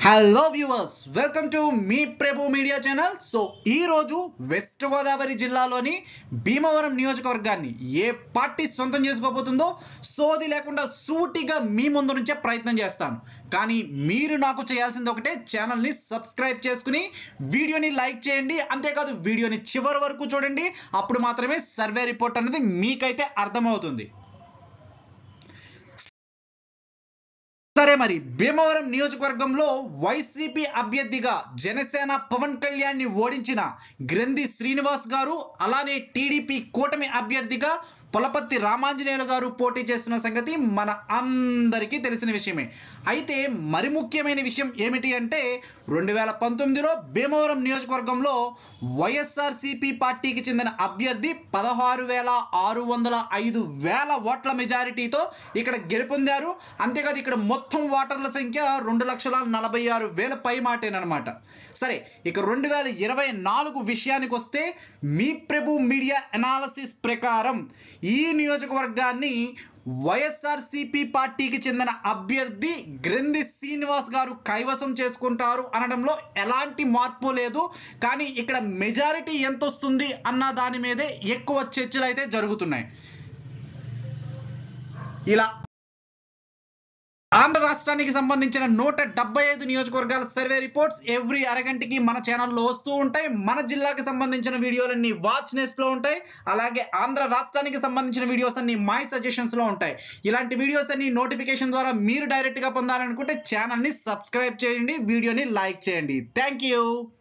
hello viewers welcome to మీ Prabhu media channel so ఈ రోజు వెస్ట్ గోదావరి జిల్లాలోని భీమవరం నియోజకవర్గాన్ని ఏ పార్టీ సొంతం చేసుకోబోతుందో సోది లేకుండా సూటిగా మీ ముందు నుంచే ప్రయత్నం చేస్తాను కానీ మీరు నాకు చేయాల్సింది ఒకటే ఛానల్ని సబ్స్క్రైబ్ చేసుకుని వీడియోని లైక్ చేయండి అంతేకాదు వీడియోని చివరి వరకు చూడండి అప్పుడు మాత్రమే సర్వే రిపోర్ట్ అనేది మీకైతే అర్థమవుతుంది సరే మరి భీమవరం నియోజకవర్గంలో వైసీపీ అభ్యర్థిగా జనసేన పవన్ కళ్యాణ్ ని ఓడించిన గ్రంథి శ్రీనివాస్ గారు అలానే టీడీపీ కూటమి అభ్యర్థిగా పొలపత్తి రామాంజనేయులు గారు పోటీ చేస్తున్న సంగతి మన అందరికీ తెలిసిన విషయమే అయితే మరి ముఖ్యమైన విషయం ఏమిటి అంటే రెండు వేల పంతొమ్మిదిలో భీమవరం నియోజకవర్గంలో వైఎస్ఆర్సిపి పార్టీకి చెందిన అభ్యర్థి పదహారు వేల ఆరు వందల ఐదు వేల ఓట్ల మెజారిటీతో ఇక్కడ గెలుపొందారు అంతేకాదు ఇక్కడ మొత్తం ఓటర్ల సంఖ్య రెండు లక్షల నలభై ఆరు వేల పై మాటేనమాట సరే ఇక రెండు వేల ఇరవై నాలుగు విషయానికి వస్తే మీ ప్రభు మీడియా అనాలసిస్ ప్రకారం ఈ నియోజకవర్గాన్ని వైఎస్ఆర్సిపి పార్టీకి చెందిన అభ్యర్థి గ్రంథి శ్రీనివాస్ గారు కైవసం చేసుకుంటారు అనడంలో ఎలాంటి మార్పు లేదు కానీ ఇక్కడ మెజారిటీ ఎంత వస్తుంది అన్న దాని మీదే ఎక్కువ చర్చలు అయితే జరుగుతున్నాయి ఇలా ఆంధ్ర రాష్ట్రానికి సంబంధించిన నూట డెబ్బై ఐదు నియోజకవర్గాల సర్వే రిపోర్ట్స్ ఎవ్రీ అరగంటకి మన ఛానల్లో వస్తూ ఉంటాయి మన జిల్లాకి సంబంధించిన వీడియోలన్నీ వాచ్ నెస్ట్ లో ఉంటాయి అలాగే ఆంధ్ర రాష్ట్రానికి సంబంధించిన వీడియోస్ అన్ని మై సజెషన్స్ లో ఉంటాయి ఇలాంటి వీడియోస్ అన్ని నోటిఫికేషన్ ద్వారా మీరు డైరెక్ట్ గా పొందాలనుకుంటే ఛానల్ ని సబ్స్క్రైబ్ చేయండి వీడియోని లైక్ చేయండి థ్యాంక్ యూ